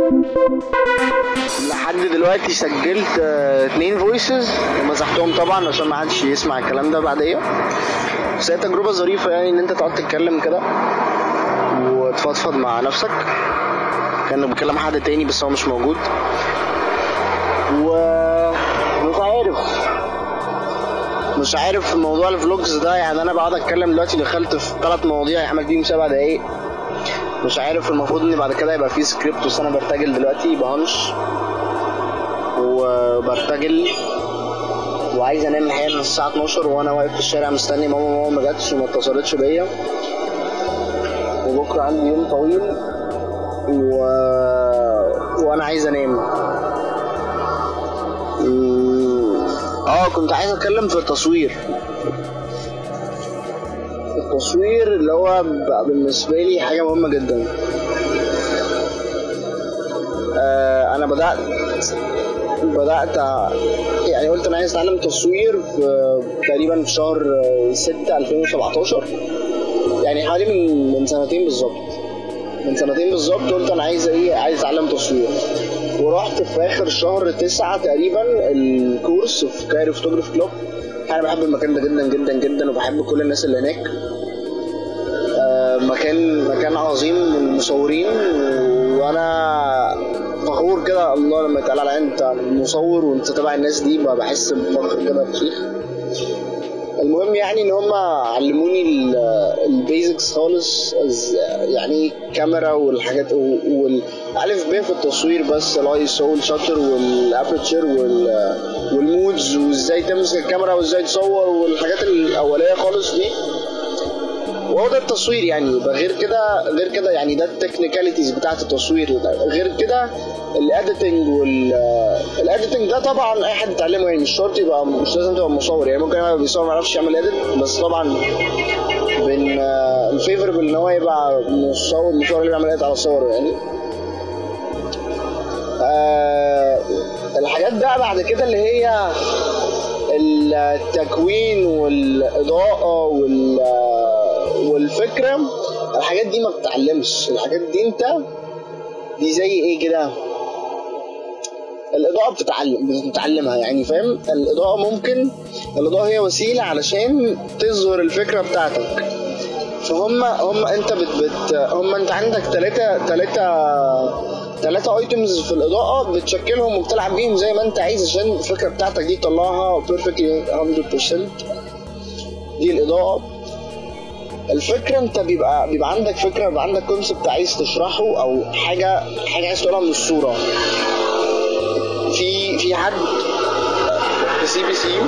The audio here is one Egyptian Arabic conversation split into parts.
لحد دلوقتي سجلت آه، اتنين فويسز ومسحتهم طبعا عشان ما حدش يسمع الكلام ده بعديا بس هي تجربة ظريفة يعني ان انت تقعد تتكلم كده وتفضفض مع نفسك كانك بتكلم حد تاني بس هو مش موجود و مش عارف مش عارف موضوع الفلوجز ده يعني انا بقعد اتكلم دلوقتي دخلت في ثلاث مواضيع يعمل فيهم سبع دقايق مش عارف المفروض ان بعد كده يبقى في سكريبت بس انا برتجل دلوقتي بهنش وبرتجل وعايز انام الحقيقه من الساعه 12 وانا واقف في الشارع مستني ماما ماما ما جاتش وما اتصلتش بيا وبكره عندي يوم طويل و... وانا عايز انام أمم، اه كنت عايز اتكلم في التصوير التصوير اللي هو بقى بالنسبه لي حاجه مهمه جدا آه انا بدات بدات يعني قلت انا عايز اتعلم تصوير في تقريبا في شهر 6 2017 يعني حوالي من من سنتين بالظبط من سنتين بالظبط قلت انا عايز ايه عايز اتعلم تصوير ورحت في اخر شهر تسعة تقريبا الكورس في كايرو فوتوجراف كلوب انا بحب المكان ده جدا جدا جدا وبحب كل الناس اللي هناك آه، مكان مكان عظيم للمصورين وانا فخور كده الله لما يتقال على انت مصور وانت تبع الناس دي بقى بحس بفخر كده فشيخ المهم يعني ان هم علموني البيزكس خالص از- يعني كاميرا والحاجات و- والالف ب في التصوير بس الايسو والشاتر والابرتشر والمودز وازاي تمسك الكاميرا وازاي تصور والحاجات الاوليه خالص دي وهو ده التصوير يعني ده غير كده غير كده يعني ده التكنيكاليتيز بتاعت التصوير غير كده الاديتنج وال الاديتنج ده طبعا اي حد يتعلمه يعني مش شرط يبقى مش لازم تبقى مصور يعني ممكن يبقى بيصور ما يعرفش يعمل اديت بس طبعا من الفيفربل ان هو يبقى مصور مصور اللي بيعمل اديت على صوره يعني آه الحاجات بقى بعد كده اللي هي التكوين والاضاءه وال والفكره الحاجات دي ما بتتعلمش الحاجات دي انت دي زي ايه كده الاضاءه بتتعلم بتتعلمها يعني فاهم الاضاءه ممكن الاضاءه هي وسيله علشان تظهر الفكره بتاعتك فهم هم انت بت بت هم انت عندك ثلاثة ثلاثة ثلاثة ايتمز في الاضاءة بتشكلهم وبتلعب بيهم زي ما انت عايز عشان الفكرة بتاعتك دي تطلعها بيرفكتلي 100% دي الاضاءة الفكرة انت بيبقى بيبقى عندك فكرة بيبقى عندك كونسبت عايز تشرحه او حاجة حاجة عايز تقولها من الصورة في في حد في سي بي سي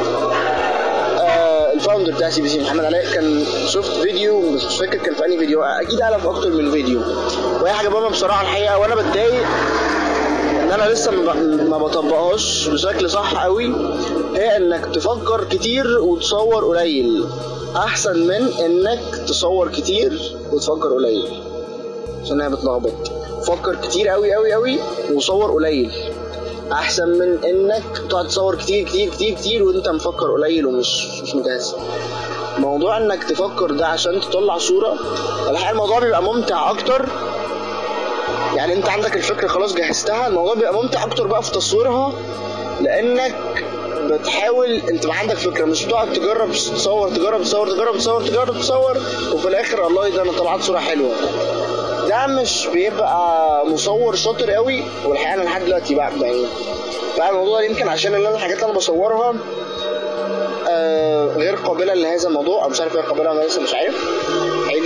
آه، الفاوندر بتاع سي بي سي محمد علاء كان شفت فيديو مش فاكر كان في انهي فيديو اكيد الف اكتر من فيديو وهي حاجه بابا بصراحه الحقيقه وانا بتضايق ان انا لسه ما ب- ما بطبقهاش بشكل صح قوي هي انك تفكر كتير وتصور قليل احسن من انك تصور كتير وتفكر قليل عشان هي بتلخبط فكر كتير قوي قوي قوي وصور قليل احسن من انك تقعد تصور كتير كتير كتير كتير وانت مفكر قليل ومش مش مجهز موضوع انك تفكر ده عشان تطلع صورة الحقيقة الموضوع بيبقى ممتع اكتر يعني انت عندك الفكرة خلاص جهزتها الموضوع بيبقى ممتع اكتر بقى في تصويرها لانك بتحاول انت بقى عندك فكره مش بتقعد تجرب تصور تجرب تصور تجرب تصور تجرب تصور وفي الاخر الله ده انا طلعت صوره حلوه ده مش بيبقى مصور شاطر قوي والحقيقه انا لحد دلوقتي بقى يعني بقى الموضوع ده يمكن عشان اللي انا الحاجات اللي انا بصورها آه غير قابله لهذا الموضوع او مش عارف غير قابله ولا لسه مش عارف عادي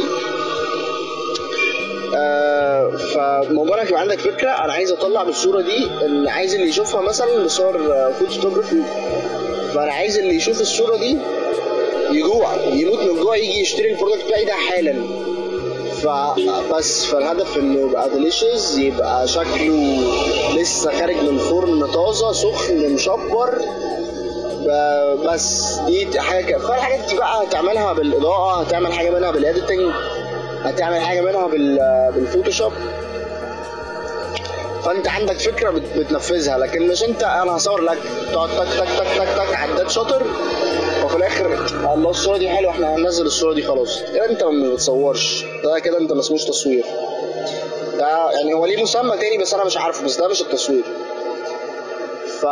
آه فموضوع انك يبقى عندك فكره انا عايز اطلع بالصوره دي ان عايز اللي يشوفها مثلا بصور فود فوتوجرافي فانا عايز اللي يشوف الصوره دي يجوع يموت من الجوع يجي يشتري البرودكت بتاعي ده حالا فبس فالهدف انه يبقى ديليشيس يبقى شكله لسه خارج من الفرن طازه سخن مشبر ب- بس دي حاجه كده. فالحاجات دي بقى هتعملها بالاضاءه هتعمل حاجه منها بالاديتنج هتعمل حاجه منها بال- بالفوتوشوب فانت عندك فكره بت- بتنفذها لكن مش انت انا هصور لك تقعد تك تك تك تك تك عداد شاطر وفي الاخر الله الصوره دي حلوه احنا هننزل الصوره دي خلاص كده انت ما بتصورش ده كده انت ما اسموش تصوير ده يعني هو ليه مسمى تاني بس انا مش عارفه بس ده مش التصوير ف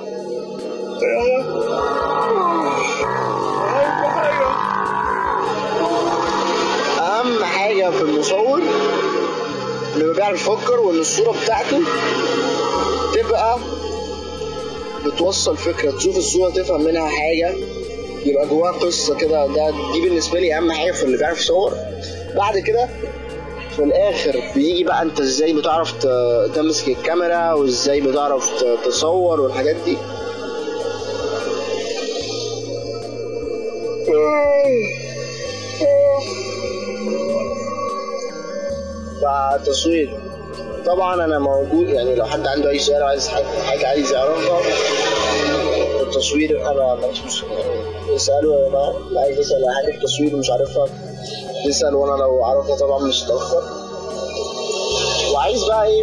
اهم حاجه في المصور انه بيعرف يفكر وان الصوره بتاعته تبقى بتوصل فكره تشوف الصوره تفهم منها حاجه يبقى جواها قصه كده ده دي بالنسبه لي اهم حاجه في اللي بيعرف يصور بعد كده في الاخر بيجي بقى انت ازاي بتعرف ت- تمسك الكاميرا وازاي بتعرف ت- تصور والحاجات دي فتصوير طبعا انا موجود يعني لو حد عنده اي سؤال عايز حاجه حاجة عايز يعرفها التصوير انا ما عنديش مشكله يسالوا يا جماعه اللي عايز يسال عن حاجه في التصوير ومش عارفها يسال وانا لو عرفها طبعا مش هتاخر وعايز بقى ايه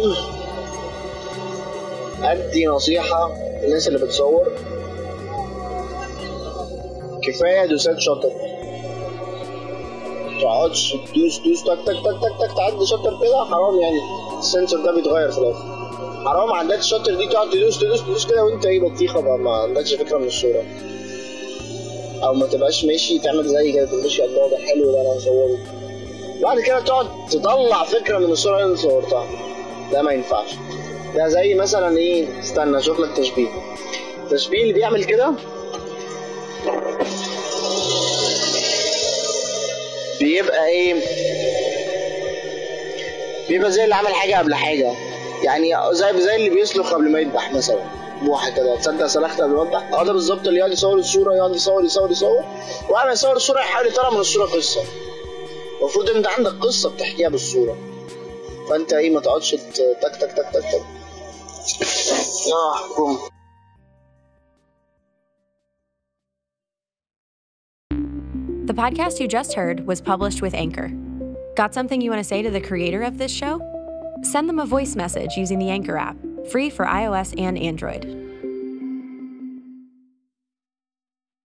ادي نصيحه للناس اللي بتصور كفايه دوسات شطر تقعدش تدوس دوس تك تك تك تك تك تعدي شطر كده حرام يعني السنسور ده بيتغير في الاخر حرام عدات الشطر دي تقعد تدوس تدوس تدوس كده وانت ايه بطيخه بقى ما عندكش فكره من الصوره او ما تبقاش ماشي تعمل زي كده تمشي الله ده حلو ده انا هصوره بعد كده تقعد تطلع فكره من الصوره اللي انت صورتها ده ما ينفعش ده زي مثلا ايه استنى اشوف لك تشبيه التشبيه اللي بيعمل كده بيبقى ايه بيبقى زي اللي عمل حاجه قبل حاجه يعني زي زي اللي بيسلخ قبل ما يذبح مثلا بوحه كده تصدق سلخت قبل ما اذبح اه ده بالظبط اللي يقعد يصور الصوره يقعد يصور يصور يصور وبعد ما يصور الصوره يحاول يطلع من الصوره قصه المفروض ان انت عندك قصه بتحكيها بالصوره فانت ايه ما تقعدش ت- تك تك تك تك تك اه بوم The podcast you just heard was published with Anchor. Got something you want to say to the creator of this show? Send them a voice message using the Anchor app, free for iOS and Android.